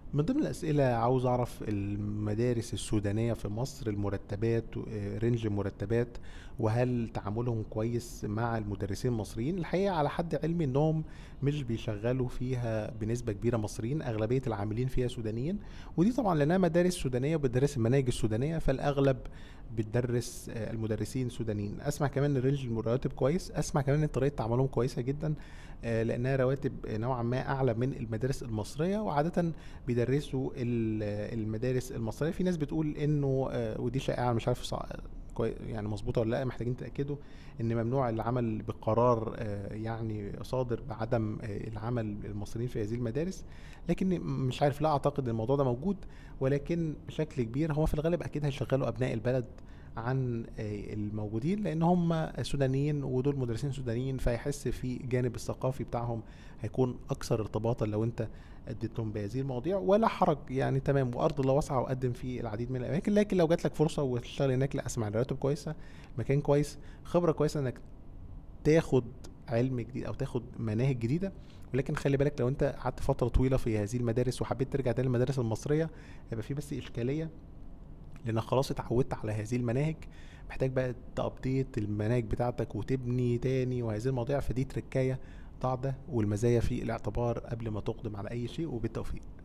من ضمن الأسئلة عاوز أعرف المدارس السودانية في مصر المرتبات آه، رينج المرتبات وهل تعاملهم كويس مع المدرسين المصريين الحقيقة على حد علمي إنهم مش بيشغلوا فيها بنسبة كبيرة مصريين أغلبية العاملين فيها سودانيين ودي طبعا لأنها مدارس سودانية وبتدرس المناهج السودانية فالأغلب بتدرس آه، المدرسين سودانيين اسمع كمان ان رينج الرواتب كويس اسمع كمان ان طريقه تعاملهم كويسه جدا آه، لانها رواتب نوعا ما اعلى من المدارس المصريه وعاده بيدرسوا ال- المدارس المصريه في ناس بتقول انه آه، ودي شائعه مش عارف صع- كوي- يعني مظبوطه ولا لا محتاجين تاكدوا ان ممنوع العمل بقرار آه، يعني صادر بعدم آه، العمل المصريين في هذه المدارس لكن مش عارف لا اعتقد ان الموضوع ده موجود ولكن بشكل كبير هو في الغالب اكيد هيشغلوا ابناء البلد عن آه، الموجودين لان هم سودانيين ودول مدرسين سودانيين فيحس في الجانب الثقافي بتاعهم هيكون اكثر ارتباطا لو انت اديتهم بهذه المواضيع ولا حرج يعني تمام وارض الله واسعه وقدم في العديد من الاماكن لكن لو جات لك فرصه وتشتغل هناك لا اسمع الراتب كويسه مكان كويس خبره كويسه انك تاخد علم جديد او تاخد مناهج جديده ولكن خلي بالك لو انت قعدت فتره طويله في هذه المدارس وحبيت ترجع تاني للمدارس المصريه هيبقى في بس اشكاليه لانك خلاص اتعودت على هذه المناهج محتاج بقى تابديت المناهج بتاعتك وتبني تاني وهذه المواضيع فدي تركايه ضع ده والمزايا في الاعتبار قبل ما تقدم على اي شيء وبالتوفيق